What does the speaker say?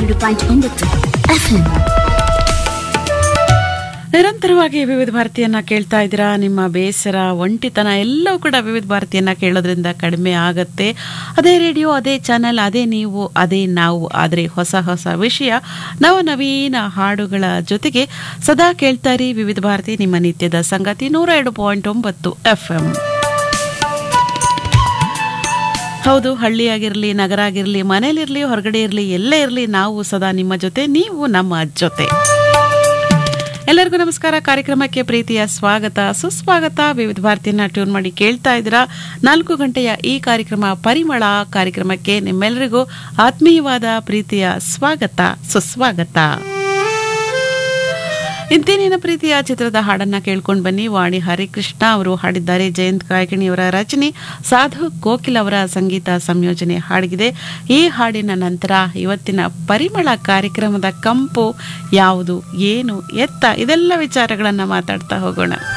ಎರಡು ಪಾಯಿಂಟ್ ಒಂಬತ್ತು ಎಫ್ಎಂ ನಿರಂತರವಾಗಿ ವಿವಿಧ ಭಾರತಿಯನ್ನ ಕೇಳ್ತಾ ಇದ್ದೀರಾ ನಿಮ್ಮ ಬೇಸರ ಒಂಟಿತನ ಎಲ್ಲವೂ ಕೂಡ ವಿವಿಧ ಭಾರತಿಯನ್ನ ಕೇಳೋದ್ರಿಂದ ಕಡಿಮೆ ಆಗತ್ತೆ ಅದೇ ರೇಡಿಯೋ ಅದೇ ಚಾನೆಲ್ ಅದೇ ನೀವು ಅದೇ ನಾವು ಆದರೆ ಹೊಸ ಹೊಸ ವಿಷಯ ನವನವೀನ ಹಾಡುಗಳ ಜೊತೆಗೆ ಸದಾ ಕೇಳ್ತಾ ಇರಿ ವಿವಿಧ ಭಾರತಿ ನಿಮ್ಮ ನಿತ್ಯದ ಸಂಗತಿ ನೂರ ಎರಡು ಪಾಯಿಂಟ್ ಒಂಬತ್ತು ಎಫ್ ಎಂ ಹೌದು ಹಳ್ಳಿಯಾಗಿರಲಿ ನಗರ ಆಗಿರಲಿ ಮನೇಲಿರಲಿ ಹೊರಗಡೆ ಇರಲಿ ಎಲ್ಲೇ ಇರಲಿ ನಾವು ಸದಾ ನಿಮ್ಮ ಜೊತೆ ನೀವು ನಮ್ಮ ಜೊತೆ ಎಲ್ಲರಿಗೂ ನಮಸ್ಕಾರ ಕಾರ್ಯಕ್ರಮಕ್ಕೆ ಪ್ರೀತಿಯ ಸ್ವಾಗತ ಸುಸ್ವಾಗತ ವಿವಿಧ ಭಾರತಿಯನ್ನ ಟ್ಯೂನ್ ಮಾಡಿ ಕೇಳ್ತಾ ಇದ್ದೀರಾ ನಾಲ್ಕು ಗಂಟೆಯ ಈ ಕಾರ್ಯಕ್ರಮ ಪರಿಮಳ ಕಾರ್ಯಕ್ರಮಕ್ಕೆ ನಿಮ್ಮೆಲ್ಲರಿಗೂ ಆತ್ಮೀಯವಾದ ಪ್ರೀತಿಯ ಸ್ವಾಗತ ಸುಸ್ವಾಗತ ಇಂತೇನೇನ ಪ್ರೀತಿಯ ಚಿತ್ರದ ಹಾಡನ್ನ ಕೇಳ್ಕೊಂಡು ಬನ್ನಿ ವಾಣಿ ಹರಿಕೃಷ್ಣ ಅವರು ಹಾಡಿದ್ದಾರೆ ಜಯಂತ್ ಕಾಯ್ಕಿಣಿಯವರ ರಚನೆ ಸಾಧು ಕೋಕಿಲ್ ಅವರ ಸಂಗೀತ ಸಂಯೋಜನೆ ಹಾಡಿಗಿದೆ ಈ ಹಾಡಿನ ನಂತರ ಇವತ್ತಿನ ಪರಿಮಳ ಕಾರ್ಯಕ್ರಮದ ಕಂಪು ಯಾವುದು ಏನು ಎತ್ತ ಇದೆಲ್ಲ ವಿಚಾರಗಳನ್ನ ಮಾತಾಡ್ತಾ ಹೋಗೋಣ